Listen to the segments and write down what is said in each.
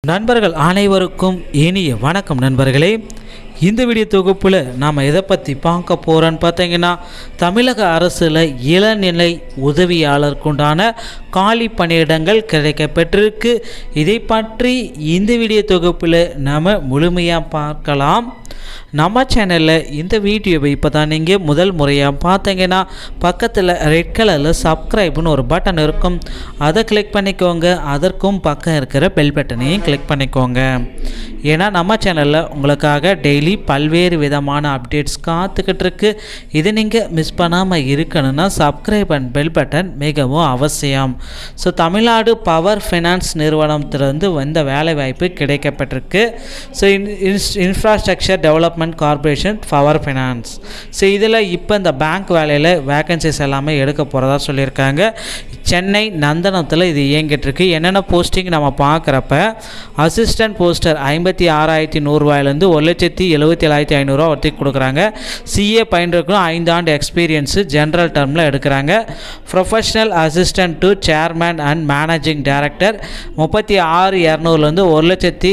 நண்பர்கள் அனைவருக்கும் இனிய வணக்கம் நண்பர்களே இந்த வீடியோ தொகுப்பில் நாம் எதை பற்றி பார்க்க போகிறோன்னு பார்த்தீங்கன்னா தமிழக அரசில் இளநிலை உதவியாளருக்குண்டான காலி பணியிடங்கள் கிடைக்க பெற்றிருக்கு இதை பற்றி இந்த வீடியோ தொகுப்பில் நாம் முழுமையாக பார்க்கலாம் நம்ம சேனலில் இந்த வீடியோவை இப்போ தான் நீங்கள் முதல் முறையாக பார்த்தீங்கன்னா பக்கத்தில் ரெட் கலரில் சப்ஸ்கிரைப்னு ஒரு பட்டன் இருக்கும் அதை கிளிக் பண்ணிக்கோங்க அதற்கும் பக்கம் இருக்கிற பெல் பட்டனையும் கிளிக் பண்ணிக்கோங்க ஏன்னா நம்ம சேனலில் உங்களுக்காக டெய்லி பல்வேறு விதமான அப்டேட்ஸ் காத்துக்கிட்டு இருக்கு இதை நீங்கள் மிஸ் பண்ணாமல் இருக்கணும்னா சப்ஸ்கிரைப் அண்ட் பெல் பட்டன் மிகவும் அவசியம் ஸோ தமிழ்நாடு பவர் ஃபைனான்ஸ் நிறுவனத்திலிருந்து வந்த வேலைவாய்ப்பு கிடைக்கப்பட்டிருக்கு so infrastructure development corporation power finance so இதில் இப்போ இந்த பேங்க் வேலையில் வேகன்சிஸ் எல்லாமே எடுக்க போகிறதா சொல்லியிருக்காங்க சென்னை நந்தனத்தில் இது இயங்கிட்டு இருக்கு என்னென்ன போஸ்டிங் நம்ம பார்க்குறப்ப அசிஸ்டன்ட் போஸ்டர் ஐம்பத்தி ஆறாயிரத்தி நூறுரூவாயிலேருந்து ஒரு லட்சத்தி எழுபத்தி ஏழாயிரத்தி ஐநூறுரூவா ஒருத்தி கொடுக்குறாங்க சிஏ பயின்றிருக்கணும் ஐந்து ஆண்டு எக்ஸ்பீரியன்ஸு ஜென்ரல் டேர்மில் எடுக்கிறாங்க professional assistant to chairman and managing director முப்பத்தி ஆறு இரநூறுலேருந்து ஒரு லட்சத்தி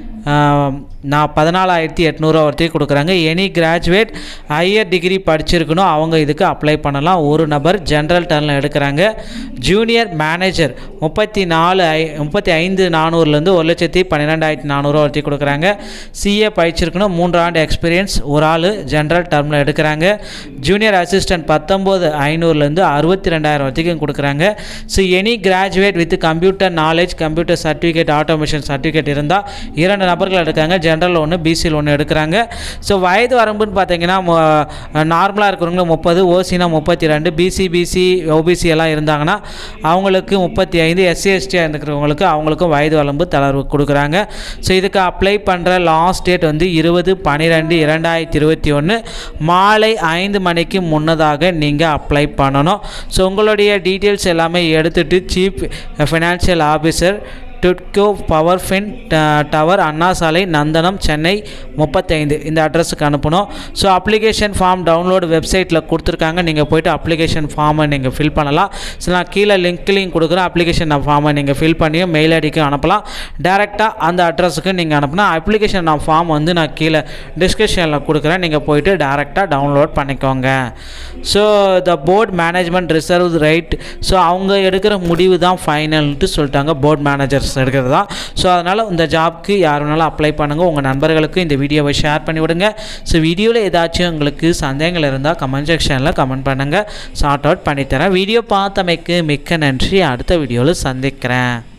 நான் பதினாலாயிரத்தி எட்நூறுவா ஒருத்தி கொடுக்குறாங்க எனி கிராஜுவேட் ஹையர் டிகிரி படிச்சிருக்கணும் அவங்க இதுக்கு அப்ளை பண்ணலாம் ஒரு நபர் ஜென்ரல் டர்னில் எடுக்கிறாங்க ஜூனியர் மேனேஜர் முப்பத்தி நாலு ஐ முப்பத்தி ஐந்து நானூறுலேருந்து ஒரு லட்சத்தி பன்னிரெண்டாயிரத்தி நானூறுவா ஒருத்தி கொடுக்குறாங்க சிஏ படிச்சிருக்கணும் மூன்று ஆண்டு எக்ஸ்பீரியன்ஸ் ஒரு ஆள் ஜென்ரல் டர்மில் எடுக்கிறாங்க ஜூனியர் அசிஸ்டன்ட் பத்தொம்போது ஐநூறுலேருந்து அறுபத்தி ரெண்டாயிரம் வரைக்கும் கொடுக்குறாங்க so any graduate with computer knowledge computer certificate automation certificate இருந்தால் இரண்டு நபர்கள் எடுக்காங்க ஜென்ரல் ஒன்று பிசியில் ஒன்று எடுக்கிறாங்க ஸோ வயது வரம்புன்னு பார்த்தீங்கன்னா நார்மலாக இருக்கிறவங்களுக்கு முப்பது ஓசினா முப்பத்தி ரெண்டு பிசி பிசி ஓபிசி எல்லாம் இருந்தாங்கன்னா அவங்களுக்கு முப்பத்தி ஐந்து எஸ்சி எஸ்டியாக இருக்கிறவங்களுக்கு அவங்களுக்கும் வயது வரம்பு தளர்வு கொடுக்குறாங்க ஸோ இதுக்கு அப்ளை பண்ணுற லாஸ்ட் டேட் வந்து இருபது பன்னிரெண்டு இரண்டாயிரத்தி இருபத்தி ஒன்று மாலை ஐந்து மணிக்கு முன்னதாக நீங்கள் அப்ளை பண்ணணும் ஸோ உங்களுடைய டீட்டெயில்ஸ் எல்லாமே எடுத்துகிட்டு சீஃப் ஃபினான்ஷியல் ஆஃபீஸர் டுட்கோ power fin tower Anna Salai Nandanam Chennai முப்பத்தைந்து இந்த அட்ரஸுக்கு அனுப்பணும் ஸோ அப்ளிகேஷன் ஃபார்ம் டவுன்லோடு வெப்சைட்டில் கொடுத்துருக்காங்க நீங்கள் போய்ட்டு அப்ளிகேஷன் ஃபார்மை நீங்கள் ஃபில் பண்ணலாம் ஸோ நான் கீழே லிங்க்லையும் கொடுக்குறேன் அப்ளிகேஷன் ஃபார்மை நீங்கள் ஃபில் பண்ணியும் மெயில் ஐடிக்கும் அனுப்பலாம் டேரெக்டாக அந்த அட்ரஸுக்கு நீங்கள் அனுப்புனா அப்ளிகேஷன் நான் ஃபார்ம் வந்து நான் கீழே டிஸ்கிரிப்ஷனில் கொடுக்குறேன் நீங்கள் போயிட்டு டேரெக்டாக டவுன்லோட் பண்ணிக்கோங்க so the board management reserve right so அவங்க எடுக்கிற முடிவு தான் ஃபைனல்ட்டு சொல்லிட்டாங்க போர்ட் மேனேஜர்ஸ் எடுக்கிறது தான் ஸோ அதனால் இந்த ஜாப்க்கு யார் வேணாலும் அப்ளை பண்ணுங்கள் உங்கள் நண்பர்களுக்கு இந்த வீடியோவை ஷேர் பண்ணி விடுங்க ஸோ வீடியோவில் ஏதாச்சும் உங்களுக்கு சந்தேகங்கள் இருந்தால் கமெண்ட் செக்ஷனில் கமெண்ட் பண்ணுங்கள் ஷார்ட் அவுட் பண்ணித்தரேன் வீடியோ பார்த்தமைக்கு மிக்க நன்றி அடுத்த வீடியோவில் சந்திக்கிறேன்